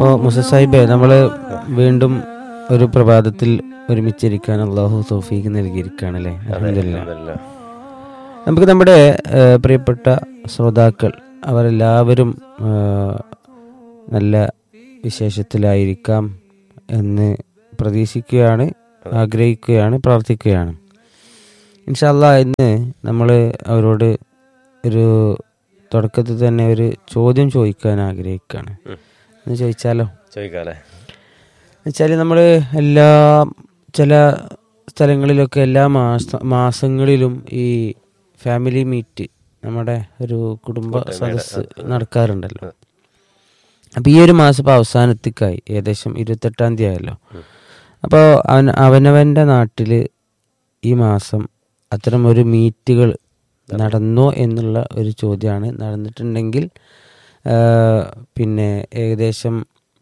അപ്പോൾ മുസ സാഹിബെ നമ്മൾ വീണ്ടും ഒരു പ്രഭാതത്തിൽ ഒരുമിച്ചിരിക്കാൻ അള്ളാഹു തോഫീക്ക് നൽകിയിരിക്കുകയാണല്ലേ അൽഹംദുലില്ലാ. അൽഹംദുലില്ലാ. നമുക്ക് നമ്മുടെ ഏഹ്, പ്രിയപ്പെട്ട ശ്രോതാക്കൾ അവരെല്ലാവരും ഏഹ്, നല്ല വിശേഷത്തിലായിരിക്കാം എന്ന് പ്രതീക്ഷിക്കുകയാണ് ആഗ്രഹിക്കുകയാണ് പ്രാർത്ഥിക്കുകയാണ് ഇൻഷാല്ല ഇന്ന് നമ്മൾ അവരോട് ഒരു തുടക്കത്തിൽ തന്നെ ഒരു ചോദ്യം ചോദിക്കാൻ ആഗ്രഹിക്കുകയാണ് ഉം. എന്ന് ചോദിച്ചാലോ ചോദിക്കാല്ലേ എന്നുവെച്ചാൽ നമ്മൾ എല്ലാ ചില സ്ഥലങ്ങളിലൊക്കെ എല്ലാ മാസ മാസങ്ങളിലും ഈ ഫാമിലി മീറ്റ് നമ്മുടെ ഒരു കുടുംബ സദസ്സ് നടക്കാറുണ്ടല്ലോ അപ്പം ഈ ഒരു മാസം ഇപ്പോൾ അവസാനത്തേക്കായി ഏകദേശം ഇരുപത്തെട്ടാം തീയതി ആയല്ലോ അപ്പോൾ അവൻ അവനവൻ്റെ നാട്ടിൽ ഈ മാസം അത്തരം ഒരു മീറ്റുകൾ നടന്നോ എന്നുള്ള ഒരു ചോദ്യമാണ് നടന്നിട്ടുണ്ടെങ്കിൽ ആ, പിന്നെ ഏകദേശം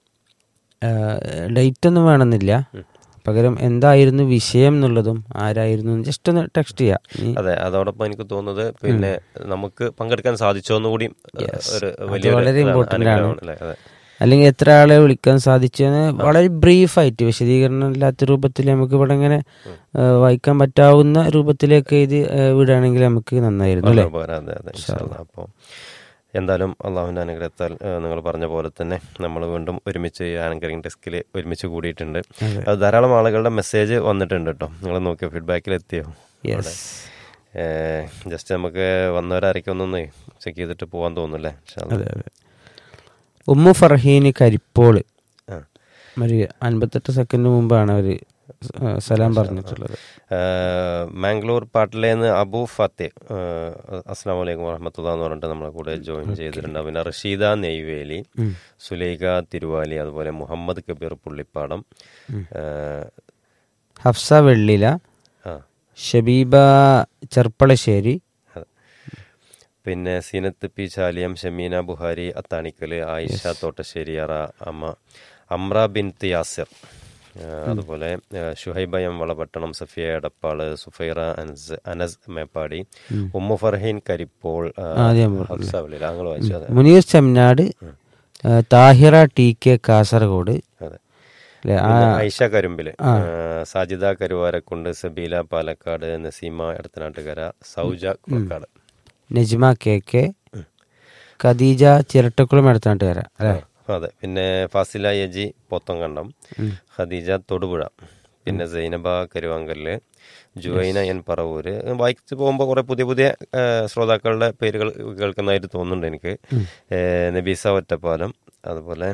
ഡേറ്റ് ഒന്നും വേണമെന്നില്ല പകരം എന്തായിരുന്നു വിഷയം എന്നുള്ളതും ആരായിരുന്നു ജസ്റ്റ് ഒന്ന് ടെക്സ്റ്റ് ചെയ്യാം ഈ- അതെ അതോടൊപ്പം എനിക്ക് തോന്നുന്നത് പിന്നെ നമുക്ക് പങ്കെടുക്കാൻ സാധിച്ചോ എന്ന് കൂടി ഒരു വലിയ വളരെ important ആണ്. അല്ലേ അതെ അല്ലെങ്കിൽ എത്ര ആളെ വിളിക്കാൻ സാധിച്ചെന്ന് വളരെ ബ്രീഫായിട്ട് വിശദീകരണം ഇല്ലാത്ത രൂപത്തിൽ നമുക്ക് ഇവിടെ ഇങ്ങനെ ആ, വായിക്കാൻ പറ്റാവുന്ന രൂപത്തിലേക്ക് ഇത് ആ, വിടുകയാണെങ്കിൽ നമുക്ക് നന്നായിരുന്നു അല്ലേ വളരെ ഉപകാരം അതെ അതെ അപ്പോൾ എന്തായാലും അള്ളാഹുവിൻ്റെ അനുഗ്രഹത്താൽ ഏഹ്, നിങ്ങൾ പറഞ്ഞ പോലെ തന്നെ നമ്മൾ വീണ്ടും ഒരുമിച്ച് ഈ ആങ്കറിംഗ് ഡെസ്കിൽ ഒരുമിച്ച് കൂടിയിട്ടുണ്ട് അത് ധാരാളം ആളുകളുടെ മെസ്സേജ് വന്നിട്ടുണ്ട് കേട്ടോ നിങ്ങൾ നോക്കിയോ ഫീഡ്ബാക്കിൽ എത്തിയോ യെസ് ജസ്റ്റ് നമുക്ക് വന്നവരായിരിക്കും ഒന്നൊന്ന് ചെക്ക് ചെയ്തിട്ട് പോകാൻ തോന്നുന്നല്ലേ അതെ അതെ ഉമ്മു ഫർഹീന് കരിപ്പോള് ആ ഒരു അൻപത്തെട്ട് സെക്കൻഡ് മുമ്പാണ് അവർ സലാം പറഞ്ഞിട്ടുള്ളത് ഏഹ് മാംഗ്ലൂർ പാട്ടിലേന്ന് അബു ഫത്തെ അസ്സാം വലൈക്കും വറഹമത്തുള്ള എന്ന് പറഞ്ഞിട്ട് നമ്മളെ കൂടെ ജോയിൻ ചെയ്തിട്ടുണ്ട് പിന്നെ റഷീദ നെയ്വേലി സുലൈഖ തിരുവാലി അതുപോലെ മുഹമ്മദ് കബീർ പുള്ളിപ്പാടം ഏഹ്, ഹഫ്സ വെള്ളില ആ ഷബീബ ചെർപ്പളശ്ശേരി അതെ. പിന്നെ സീനത്ത് പി ചാലിയം ഷമീന ബുഹാരി അത്താണിക്കൽ ആയിഷ തോട്ടശ്ശേരിയറ അമ്മ അമ്ര ബിൻ യാസിർ ആ, അതുപോലെ ആ, ഷുഹൈബ എം വളപട്ടണം സഫിയ എടപ്പാള് സുഫൈറ അൻസ് അനസ് മേപ്പാടി ഉമ്മു ഫർഹീൻ കരിപ്പോൾ ആ, ആദ്യം ഹഫ്സ വെളിയിൽ അങ്ങനെ വായിച്ചു അതെ മുനീർ ചെമ്മനാട് ആ, താഹിറ ടി കെ കാസർഗോഡ് അതെ അല്ലേ ആ പിന്നെ ഐഷ കരുമ്പില് ആ, സാജിദ കരുവാരക്കുണ്ട് സബീല പാലക്കാട് നസീമ എടത്തനാട്ടുകര സൗജ കുളക്കാട് നജ്മ കെ കെ ഖദീജ ചിരട്ടക്കുളം എടുത്താണ്ട് വരാം അല്ലേ അതെ പിന്നെ ഫാസില യജി പോത്തങ്കണ്ടം ഖദീജ തൊടുപുഴ പിന്നെ സൈനബ കരുവാങ്കല്ല് ജുവൈന എൻ പറവൂര് വായിച്ച് പോകുമ്പോൾ കുറെ പുതിയ പുതിയ ആ, ശ്രോതാക്കളുടെ പേരുകൾ കേൾക്കുന്നതായിട്ട് തോന്നുന്നുണ്ട് എനിക്ക് ഏ, നബീസ ഒറ്റപ്പാലം അതുപോലെ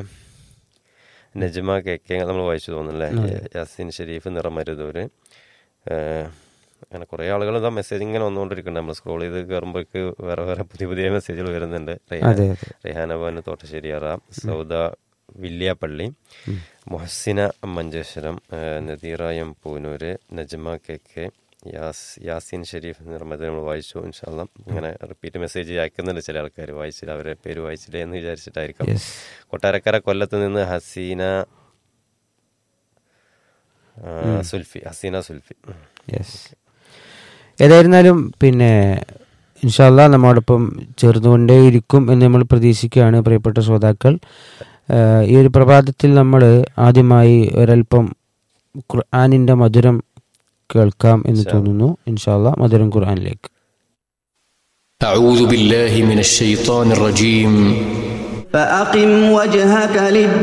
നജ്മ കെ കെ നമ്മൾ വായിച്ചു തോന്നുന്നല്ലേ യാസിൻ ഷെരീഫ് നിറമരുതൂര് ഏ, അങ്ങനെ കുറേ ആളുകൾ ഇതാ മെസ്സേജ് ഇങ്ങനെ വന്നുകൊണ്ടിരിക്കുന്നുണ്ട് നമ്മൾ സ്ക്രോൾ ചെയ്ത് കയറുമ്പോഴേക്ക് വേറെ വേറെ പുതിയ പുതിയ മെസ്സേജുകൾ വരുന്നുണ്ട് റെയ്ഹാൻ- അതെ അതെ റെഹാനബാന് തോട്ടശ്ശേരിയറ സൗദ വില്യാപ്പള്ളി മൊഹസിന മഞ്ചേശ്വരം ആ, Nadeera M Poonoor Najma K K യാസ് യാസിൻ ഷെരീഫ് നിർമ്മത നമ്മൾ വായിച്ചു ഇൻഷാല്ല ഇങ്ങനെ റിപ്പീറ്റ് മെസ്സേജ് അയക്കുന്നുണ്ട് ചില ആൾക്കാർ വായിച്ചില്ല അവരെ പേര് വായിച്ചില്ലേ എന്ന് വിചാരിച്ചിട്ടായിരിക്കാം കൊട്ടാരക്കര കൊല്ലത്ത് നിന്ന് ഹസീന ആ, സുൽഫി ഹസീന സുൽഫി യെസ് ഏതായിരുന്നാലും പിന്നെ ഇൻഷാല്ല നമ്മോടൊപ്പം ചേർന്നുകൊണ്ടേയിരിക്കും എന്ന് നമ്മൾ പ്രതീക്ഷിക്കുകയാണ് പ്രിയപ്പെട്ട ശ്രോതാക്കൾ ഏഹ് ഈ ഒരു പ്രഭാതത്തിൽ നമ്മൾ ആദ്യമായി ഒരല്പം ഖുർആാനിൻ്റെ മധുരം കേൾക്കാം എന്ന് തോന്നുന്നു ഇൻഷാല്ല മധുരം ഖുർആാനിലേക്ക് أعوذ بالله من الشيطان الرجيم فأقم وجهك للدين